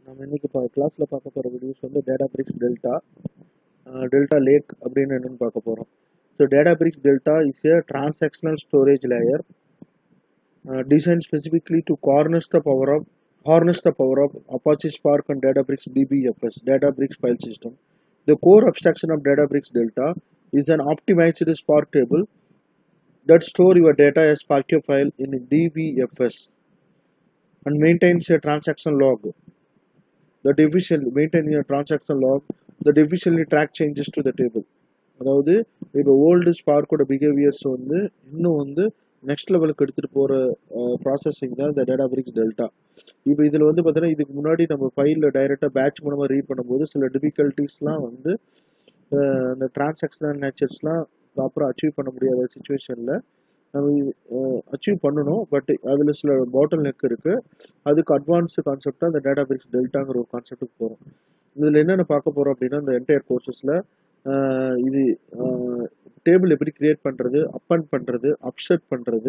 நம்ம இன்னைக்கு இப்போ கிளாஸில் பார்க்க போகிற வீடியோஸ் வந்து Databricks Delta Delta Lake அப்படின்னு என்னன்னு பார்க்க போகிறோம் so Databricks Delta is a transactional storage layer designed specifically to harness the power of harness the power of Apache Spark and Databricks DBFS Databricks file system. The core abstraction of Databricks Delta is an optimized Spark table that store your data as Spark file in DBFS and maintains a transaction log. That efficiently maintaining a transaction log that efficiently track changes to the table. அதாவது இப்போ old ஸ்பார்க்கோட behaviours வந்து இன்னும் வந்து next லெவலுக்கு எடுத்துகிட்டு போகிற processing தான் இந்த டேட்டா பிரிக்ஸ் டெல்டா இப்போ இதில் வந்து பார்த்தீங்கன்னா இதுக்கு முன்னாடி நம்ம ஃபைலில் டைரெக்டாக பேட்ச் மூலமாக ரீட் பண்ணும்போது சில டிஃபிகல்ட்டிஸ்லாம் வந்து அஹ், அந்த டிரான்சாக்ஷனல் நேச்சர்ஸ்லாம் ப்ராப்பராக அச்சீவ் பண்ண முடியாத சுச்சுவேஷனில் நம்ம அச்சீவ் பண்ணணும் பட் அதில் சில பாட்டில் நெக் இருக்குது அதுக்கு அட்வான்ஸ்டு கான்செப்டாக அந்த டேட்டா பிரிக்ஸ் டெல்டாங்கிற ஒரு கான்செப்ட்டுக்கு போகிறோம் இதில் என்னென்ன பார்க்க போகிறோம் அப்படின்னா இந்த என்டையர் கோர்சஸில் இது டேபிள் எப்படி கிரியேட் பண்ணுறது அப்பன் பண்ணுறது அப்செட் பண்ணுறது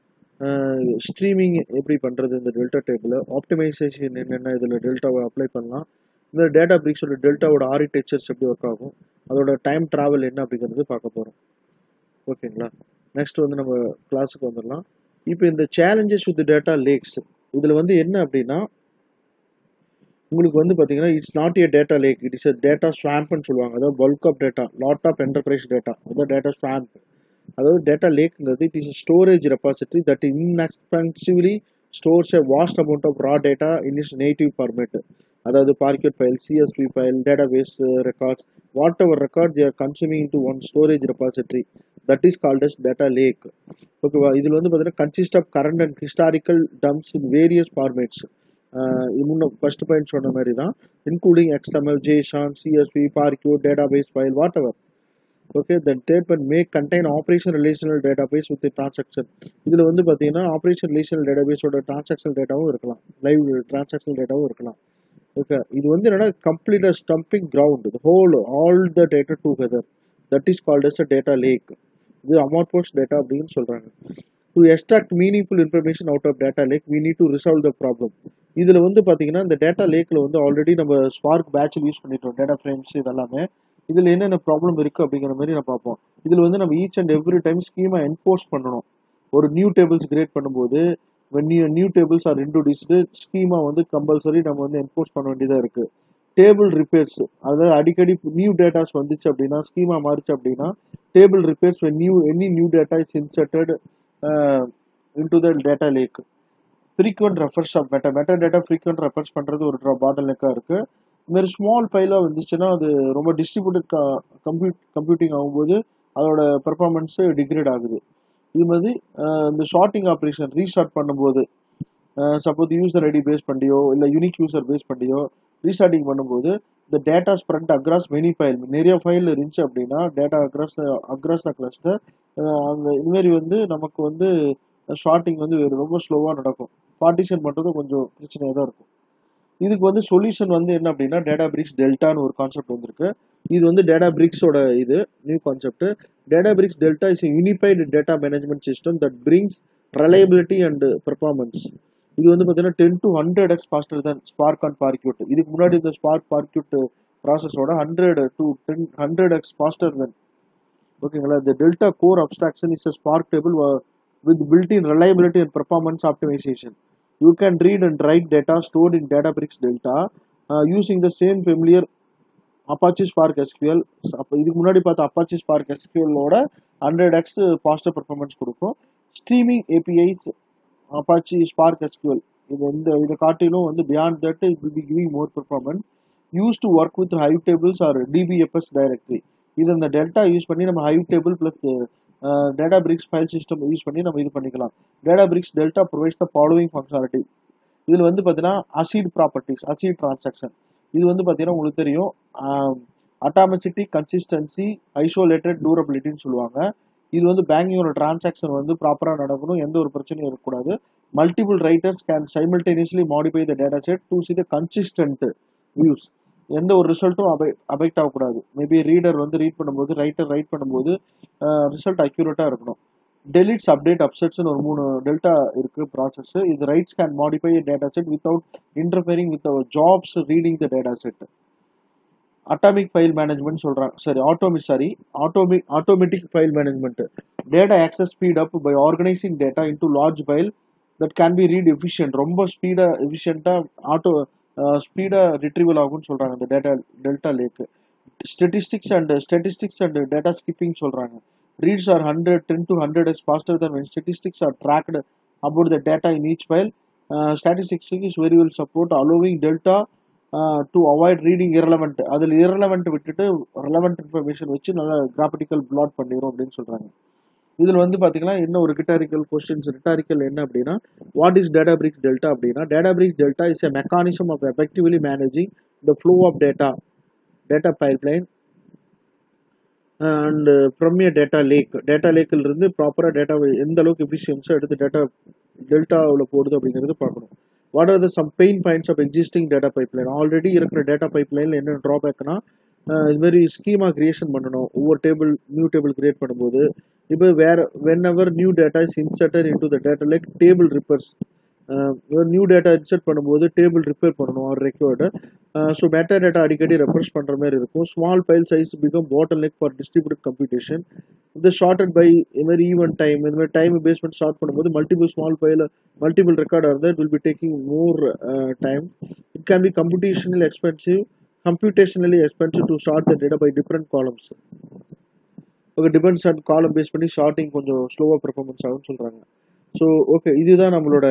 ஸ்ட்ரீமிங் எப்படி பண்ணுறது இந்த டெல்டா டேபிள் ஆப்டிமைசேஷன் என்னென்ன இதில் டெல்டாவை அப்ளை பண்ணலாம் இந்த டேட்டா பிரிக்ஸோட டெல்டாவோட ஆர்கிடெக்சர்ஸ் எப்படி ஒர்க் ஆகும் அதோட டைம் ட்ராவல் என்ன அப்படிங்கிறது பார்க்க போகிறோம் ஓகேங்களா நெக்ஸ்ட் வந்து நம்ம கிளாஸுக்கு வந்துடலாம் இப்போ இந்த சேலஞ்சஸ் வித் டேட்டா லேக்ஸ் இதில் வந்து என்ன அப்படின்னா உங்களுக்கு வந்து பார்த்தீங்கன்னா it's not a data lake it is a data ஸ்வாம்ப்னு சொல்லுவாங்க அதாவது bulk of data lot of enterprise data அதாவது டேட்டா ஸ்வாம்ப் அதாவது டேட்டா லேக்ங்கிறது it is storage repository that inexpensively stores a vast amount of raw data in its native format அதாவது parquet file CSV file database records whatever record there consuming into one storage repository that is called as data lake ஓகேவா இதில் வந்து பார்த்தீங்கன்னா consist of current and historical dumps in various formats இன்னும் first point சொன்ன மாதிரி தான் including XML JSON CSV parquet database file whatever okay then third point make contain operation relational database with transaction இதில் வந்து பார்த்தீங்கன்னா operation relational டேட்டா பேஸோட transaction டேட்டாவும் இருக்கலாம் லைவ் டிரான்சாக்ஷன் டேட்டாவும் இருக்கலாம் ஓகே இது வந்து என்னன்னா complete dumping ground hold all the data together that is called as a data lake இது அமார்போஸ் டேட்டா அப்படின்னு சொல்கிறாங்க to extract meaningful information out of data lake we need to resolve the problem இதில் வந்து பார்த்தீங்கன்னா இந்த data லேக்கில் வந்து already நம்ம spark பேட்சில் யூஸ் பண்ணிட்டோம் டேட்டா ஃப்ரேம்ஸ் இதெல்லாமே இதில் என்னென்ன ப்ராப்ளம் இருக்குது அப்படிங்கிற மாதிரி நம்ம பார்ப்போம் இதில் வந்து நம்ம ஈச் அண்ட் எவ்ரி டைம் ஸ்கீமை என்ஃபோர்ஸ் பண்ணணும் ஒரு நியூ டேபிள்ஸ் கிரியேட் பண்ணும்போது when new new tables are introduced schema வந்து கம்பல்சரி நம்ம வந்து என்ஃபோர்ஸ் பண்ண வேண்டியதாக இருக்குது டேபிள் ரிப்பேர்ஸ் அதாவது அடிக்கடி நியூ டேட்டாஸ் வந்துச்சு அப்படின்னா ஸ்கீமா மாறிச்சு அப்படின்னா table repairs when new any new data is inserted into the data lake frequent refers of meta metadata frequent refers பண்ணுறது ஒரு பாட்டில் நெக்காக இருக்குது இந்த மாதிரி ஸ்மால் ஃபைலாக வந்துச்சுன்னா அது ரொம்ப டிஸ்ட்ரிபியூட்டட் கம்ப்யூட் கம்ப்யூட்டிங் ஆகும்போது அதோட பெர்ஃபார்மன்ஸு டிக்ரேட் ஆகுது இது மாதிரி அஹ், இந்த ஷார்ட்டிங் ஆப்ரேஷன் ரீஸ்டார்ட் பண்ணும்போது சப்போஸ் யூசர் ஐடி பேஸ் பண்ணியோ இல்லை யூனிக் யூசர் பேஸ் பண்ணியோ ரீஸ்டார்டிங் பண்ணும்போது இந்த data spread across many file நிறைய ஃபைல் இருந்துச்சு அப்படின்னா data across across the cluster அங்கே இதுமாரி வந்து நமக்கு வந்து ஷார்ட்டிங் வந்து வேறு ரொம்ப ஸ்லோவாக நடக்கும் பார்ட்டிஷன் பண்ணுறது கொஞ்சம் பிரச்சனையாக தான் இருக்கும் இதுக்கு வந்து சொல்யூஷன் வந்து என்ன அப்படின்னா டேட்டா பிரிக்ஸ் டெல்டான்னு ஒரு கான்செப்ட் வந்திருக்கு இது வந்து டேட்டா பிரிக்ஸோட இது new concept Databricks Delta is unified data management system that brings reliability and performance இது வந்து பார்த்தீங்கன்னா ten to hundred X faster தான் ஸ்பார்க் அண்ட் பார்க்யூட் இதுக்கு முன்னாடி இந்த ஸ்பார்க் பார்க்யூட் ப்ராசஸோட hundred to ten hundred X faster then ஓகேங்களா இந்த Delta core abstraction is a Spark table with built-in reliability and performance optimization. You can read and write data stored in Databricks Delta uh, using the same familiar Apache Spark SQL. அப்ப இதுக்கு முன்னாடி பார்த்த Apache Spark SQL ஓட hundred X faster performance கொடுக்கும் streaming APIs Apache Spark SQL இது இந்த இதை காட்டிலும் வந்து beyond that it will be giving more performance use to work with Hive tables or DBFS directory இது இந்த டெல்டா யூஸ் பண்ணி நம்ம Hive table plus Databricks file system use பண்ணி நம்ம இது பண்ணிக்கலாம் Databricks Delta provides the following functionality இதில் வந்து பார்த்தீங்கன்னா அசீட் ப்ராப்பர்ட்டிஸ் அசீட் டிரான்சாக்ஷன் இது வந்து பார்த்தீங்கன்னா உங்களுக்கு தெரியும் அட்டாமசிட்டி கன்சிஸ்டன்சி ஐசோலேட்டட் டூரபிலிட்டின்னு சொல்லுவாங்க இது வந்து பேங்கிங்கோட டிரான்சாக்ஷன் வந்து ப்ராப்பராக நடக்கணும் எந்த ஒரு பிரச்சனையும் இருக்கக்கூடாது multiple writers can simultaneously modify the data set to see the consistent views எந்த ஒரு ரிசல்ட்டும் அபை அபெக்ட் ஆகக்கூடாது மேபி ரீடர் வந்து ரீட் பண்ணும்போது ரைட்டர் ரைட் பண்ணும்போது ரிசல்ட் அக்யூரேட்டாக இருக்கணும் டெலிட்ஸ் அப்டேட் அப்செட்ஸ்னு ஒரு மூணு டெல்டா இருக்கு ப்ராசஸ் இது writes can modify data set without interfering with our jobs reading the data set atomic file management சொல்றாங்க சரி ஆட்டோமி சாரி ஆட்டோமி automatic file management data access speed up by organising data into large file that can be read efficient ரொம்ப ஸ்பீடா எஃபிஷியண்டா auto ஸ்பீடா retrieval ஆகும்னு சொல்றாங்க இந்த data Delta Lake statistics and statistics and data skipping சொல்றாங்க reads are 100 10 to 100 is faster than when statistics are tracked about the data in each file uh, statistics is very well support allowing delta uh, to avoid reading irrelevant அதில் irrelevant விட்டுட்டு relevant information வச்சு நல்லா கிராஃபிட்டிக்கல் plot பண்ணிடும் அப்படின்னு சொல்றாங்க இதில் வந்து பார்த்தீங்கன்னா என்ன ஒரு ரிட்டாரிக்கல் கொஸ்டின்ஸ் ரிட்டாரிக்கல் என்ன அப்படின்னா what is Databricks Delta அப்படின்னா Databricks Delta is a mechanism of effectively managing the flow of data data pipeline and from a data lake data லேக்கில் இருந்து ப்ராப்பராக டேட்டாவை எந்த அளவுக்கு எஃபிஷியன்ஸாக எடுத்து டேட்டா டெல்டாவில் போடுது அப்படிங்கிறது பார்க்கணும் what are the some pain points of existing data pipeline already இருக்கிற டேட்டா பைப்லைனில் என்ன ட்ராபேக்னா இது மாதிரி ஸ்கீமா கிரியேஷன் பண்ணணும் ஒவ்வொரு டேபிள் நியூ டேபிள் கிரியேட் பண்ணும்போது இப்போ வேற whenever new data is inserted into the data like table repairs new data insert பண்ணும்போது டேபிள் ரிப்பேர் பண்ணணும் are required so metadata அடிக்கடி ரெஃபர்ஸ் பண்ணுற மாதிரி இருக்கும் small file size become bottleneck for distribute computation இந்த sharded by இது மாதிரி event time இந்த மாதிரி டைம் பேஸ் பண்ணி ஷார்ட் பண்ணும்போது மல்டிபிள் ஸ்மால் ஃபைல் மல்டிபிள் ரெக்கார்டாக இருந்தால் it will be taking more time it can be computational expensive computationally expensive to shard the data by different columns okay depends on column base பண்ணி sharding கொஞ்சம் ஸ்லோவாக performance ஆகும்னு சொல்கிறாங்க so okay இதுதான் நம்மளோட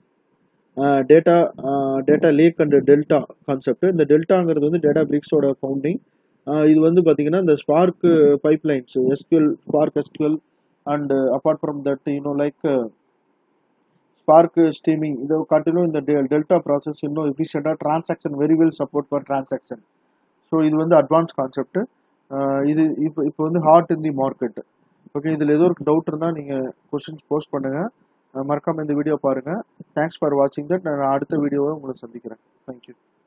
data data lake and Delta concept இந்த டெல்டாங்கிறது வந்து டேட்டா பிரிக்ஸோட ஃபவுண்டிங் இது வந்து பார்த்தீங்கன்னா இந்த Spark pipelines SQL Spark SQL and apart from that you know like Spark streaming இதை காட்டிலும் இந்த டெல்டா ப்ராசஸ் இன்னும் எஃபிஷியண்டாக transaction very well support for transaction so இது வந்து அட்வான்ஸ் கான்செப்ட் இது இப்போ இப்போ வந்து hot in the market okay இதில் ஏதோ ஒரு டவுட் இருந்தால் நீங்கள் கொஸ்டின்ஸ் போஸ்ட் பண்ணுங்கள் மறக்காமல் இந்த வீடியோ பாருங்கள் தேங்க்ஸ் ஃபார் வாட்சிங் தட் நான் அடுத்த வீடியோவை உங்களை சந்திக்கிறேன் தேங்க்யூ